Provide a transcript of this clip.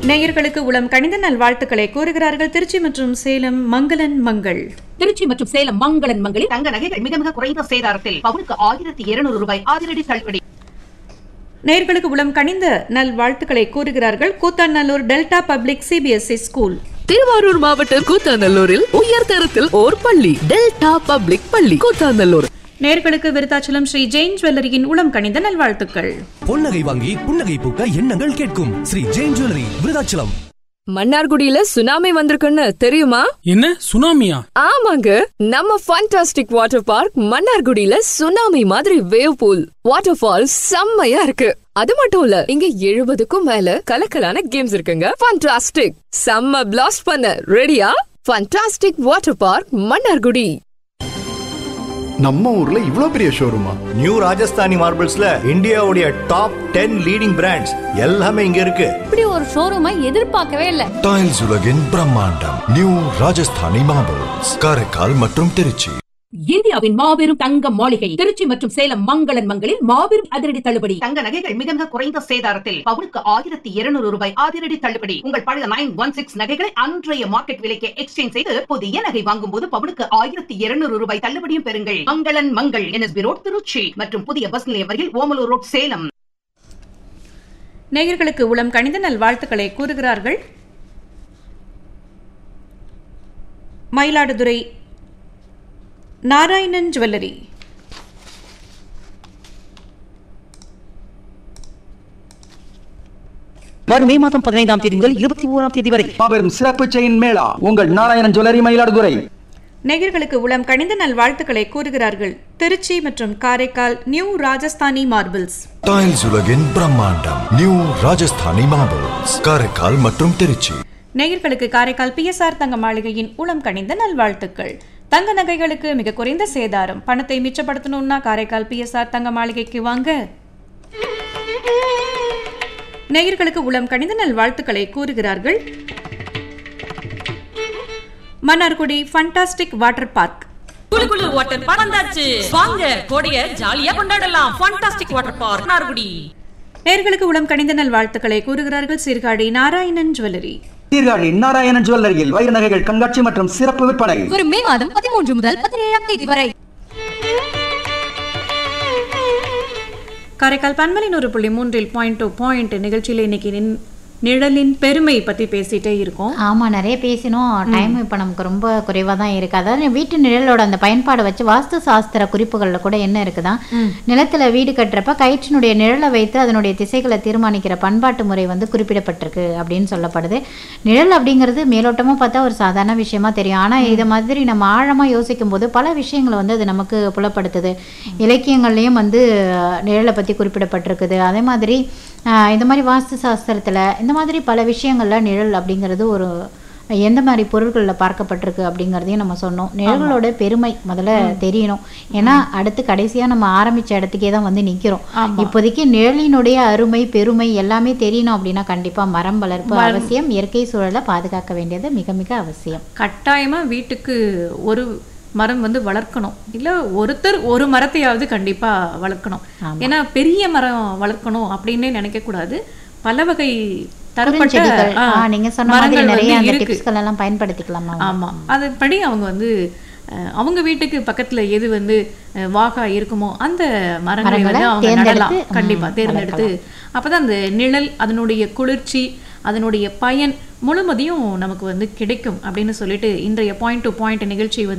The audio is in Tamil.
நேயர்களுக்கு உளம் கணித நல்வாழ்த்துக்களை கூறுகிறார்கள் திருச்சி மற்றும் சேலம் மங்களன் மங்கள் திருச்சி மற்றும் சேலம் மங்களன் மங்களில் தங்க நகைகள் மிக மிக குறைந்த சேதாரத்தில் பவுனுக்கு ஆயிரத்தி இருநூறு ரூபாய் அதிரடி தள்ளுபடி நேயர்களுக்கு உளம் கணிந்த நல்வாழ்த்துக்களை கூறுகிறார்கள் Koothanallur delta public CBSE school Thiruvarur மாவட்டம் கூத்தாநல்லூரில் உயர்தரத்தில் ஓர் பள்ளி டெல்டா பப்ளிக் பள்ளி கூத்தாநல்லூர் நேயர்களுக்கு விருத்தாச்சலம் ஸ்ரீ ஜெயின் ஜுவல்லரியின் உளம் கணிந்த நல்வாழ்த்துக்கள் பொன்னகை வாங்கி புன்னகை பூக்க எண்ணங்கள் கேட்கும் ஸ்ரீ ஜெயின் ஜுவல்லரி விருதாச்சலம் மன்னார்குடியில சுனாமி வந்திருக்குன்னு தெரியுமா என்ன சுனாமியா ஆமாங்க நம்ம ஃபண்டாஸ்டிக் வாட்டர் பார்க் மன்னார்குடியில சுனாமி மாதிரி வேவ் பூல் வாட்டர் ஃபால் செம்மையா இருக்கு அது மட்டும் இல்ல இங்க எழுபதுக்கும் மேல கலக்கலான கேம்ஸ் இருக்குங்க ஃபண்டாஸ்டிக் செம்ம பிளாஸ்ட் பண்ண ரெடியா ஃபண்டாஸ்டிக் வாட்டர் பார்க் மன்னார்குடி நம்ம ஊர்ல இவ்ளோ பெரிய ஷோரூமா நியூ ராஜஸ்தானி மார்பிள்ஸ்ல இந்தியாவுடைய டாப் டென் லீடிங் பிராண்ட்ஸ் எல்லாமே இங்க இருக்கு இப்படி ஒரு ஷோரூமை எதிர்பார்க்கவே இல்ல டைல்ஸ் உலகின் பிரம்மாண்டம் நியூ ராஜஸ்தானி மார்பிள்ஸ் காரைக்கால் மற்றும் திருச்சி இந்தியாவின் மாபெரும் தங்க மாளிகை திருச்சி மற்றும் சேலம் மங்களன் மங்களில் மாபெரும் அதிரடி தள்ளுபடி தங்க நகைகள் மிக மிக குறைந்த சேதாரத்தில் பவுனுக்கு ஆயிரத்தி இருநூறு ரூபாய் அதிரடி தள்ளுபடி உங்கள் பழைய நைன் ஒன் சிக்ஸ் நகைகளை அன்றைய மார்க்கெட் விலைக்கு எக்ஸ்சேஞ்ச் செய்து புதிய நகை வாங்கும் போது பவுனுக்கு ஆயிரத்தி இருநூறு ரூபாய் தள்ளுபடியும் பெறுங்கள் மங்களன் மங்கள் என்எஸ்பி ரோட் திருச்சி மற்றும் புதிய பஸ் நிலையம் அருகில் ஓமலூர் ரோட் சேலம் நேயர்களுக்கு உளம் கணித நல்வாழ்த்துக்களை கூறுகிறார்கள் மயிலாடுதுறை நாராயணன் ஜுவல்லரி வரும் மே மாதம் பதினைந்தாம் தேதி முதல் இருபத்தி ஓராம் தேதி வரை மாபெரும் சிறப்பு செயின் மேளா உங்கள் நாராயணன் ஜுவல்லரி மயிலாடுதுறை நேயர்களுக்கு உளம் கணித நல்வாழ்த்துக்களை கூறுகிறார்கள் திருச்சி மற்றும் Karaikal new Rajasthani marbles tiles உலகின் பிரம்மாண்டம் நியூ ராஜஸ்தானி மார்பிள்ஸ் காரைக்கால் மற்றும் திருச்சி நேயர்களுக்கு காரைக்கால் பிஎஸ்ஆர் தங்க மாளிகையின் உளம் கணிந்த நல்வாழ்த்துக்கள் தங்க நகைகளுக்கு மிக குறைந்த சேதாரம் பணத்தை மிச்சப்படுத்தணும்னா காரைக்கால் பிஎஸ்ஆர் தங்க மாளிகைக்கு வாங்க நேயர்களுக்கு உளம் கணித நல்வாழ்த்துக்களை கூறுகிறார்கள் மன்னார்குடி ஃபண்டாஸ்டிக் வாட்டர் பார்க் குளு குளு வாட்டர் பார்க் வந்தாச்சு வாங்க கோடைய ஜாலியா கொண்டாடலாம் ஃபண்டாஸ்டிக் வாட்டர் பார்க் நார்குடி நேர்களுக்கு உளம் கணிந்த நல்வாழ்த்துக்களை கூறுகிறார்கள் சீர்காழி நாராயணன் ஜுவல்லரி சீர்காழி நாராயணன் ஜுவல்லரியில் வைர நகைகள் கண்காட்சி மற்றும் சிறப்பு விற்பனை வரும் மே மாதம் பதிமூன்று முதல் பதினேழாம் தேதி வரை காரைக்கால் பன்மலின் ஒரு புள்ளி மூன்றில் பாயிண்ட் டு பாயிண்ட் நிகழ்ச்சியில் இன்னைக்கு நின்- நிழலின் பெருமை பத்தி பேசிட்டே இருக்கோம் ஆமா நிறைய பேசினோம் டைம் இப்போ நமக்கு ரொம்ப குறைவாக தான் இருக்கு அதாவது வீட்டு நிழலோட அந்த பயன்பாடை வச்சு வாஸ்து சாஸ்திர குறிப்புகளில் கூட என்ன இருக்குதா நிலத்துல வீடு கட்டுறப்ப கயிற்றினுடைய நிழலை வைத்து அதனுடைய திசைகளை தீர்மானிக்கிற பண்பாட்டு முறை வந்து குறிப்பிடப்பட்டிருக்கு அப்படின்னு சொல்லப்படுது நிழல் அப்படிங்கிறது மேலோட்டமா பார்த்தா ஒரு சாதாரண விஷயமா தெரியும் ஆனா இதை மாதிரி நம்ம ஆழமா யோசிக்கும் போது பல விஷயங்களை வந்து அது நமக்கு புலப்படுத்துது இலக்கியங்கள்லயும் வந்து அஹ், நிழலை பத்தி குறிப்பிடப்பட்டிருக்குது அதே மாதிரி ஆஹ் இந்த மாதிரி வாஸ்து சாஸ்திரத்துல இந்த மாதிரி பல விஷயங்கள்ல நிழல் அப்படிங்கிறது ஒரு எந்த மாதிரி பொருட்களில் பார்க்கப்பட்டிருக்கு அப்படிங்கிறதையும் நம்ம சொன்னோம் நிழல்களோட பெருமை முதல்ல தெரியணும் ஏன்னா அடுத்து கடைசியா நம்ம ஆரம்பிச்ச இடத்துக்கே தான் வந்து நிக்கிறோம் இப்போதைக்கு நிழலினுடைய அருமை பெருமை எல்லாமே தெரியணும் அப்படின்னா கண்டிப்பா மரம் வளர்ப்பு மரம். அவசியம் இயற்கை சூழலை பாதுகாக்க வேண்டியது மிக மிக அவசியம் கட்டாயமா வீட்டுக்கு ஒரு மரம் வந்து வளர்க்கணும் இல்ல ஒருத்தர் ஒரு மரத்தையாவது கண்டிப்பா வளர்க்கணும் ஏன்னா பெரிய மரம் வளர்க்கணும் அப்படின்னே நினைக்க கூடாது பல வகை தரப்பட்ட குறுஞ்செடிகள் ஆ, ஆ, நீங்க சொன்ன மாதிரி மரங்கள் நிறைய வந்து அந்த இருக்கு. டிப்ஸ்கள் எல்லாம் பயன்படுத்திக்கலாமா ஆமா அதுபடி அவங்க வந்து அஹ், அவங்க வீட்டுக்கு பக்கத்துல எது வந்து அஹ், வாகா இருக்குமோ அந்த மரங்களை மரங்களை வந்து அவங்க நடலாம் தேர்ந்தெடுத்து, கண்டிப்பா ம், தேர்ந்தெடுத்து அப்பதான் அந்த நிழல் அதனுடைய குளிர்ச்சி அதனுடைய பயன் முழுமதியும் நமக்கு வந்து கிடைக்கும் அப்படின்னு சொல்லிட்டு இன்றைய பாயிண்ட் டு பாயிண்ட் நிகழ்ச்சி வந்து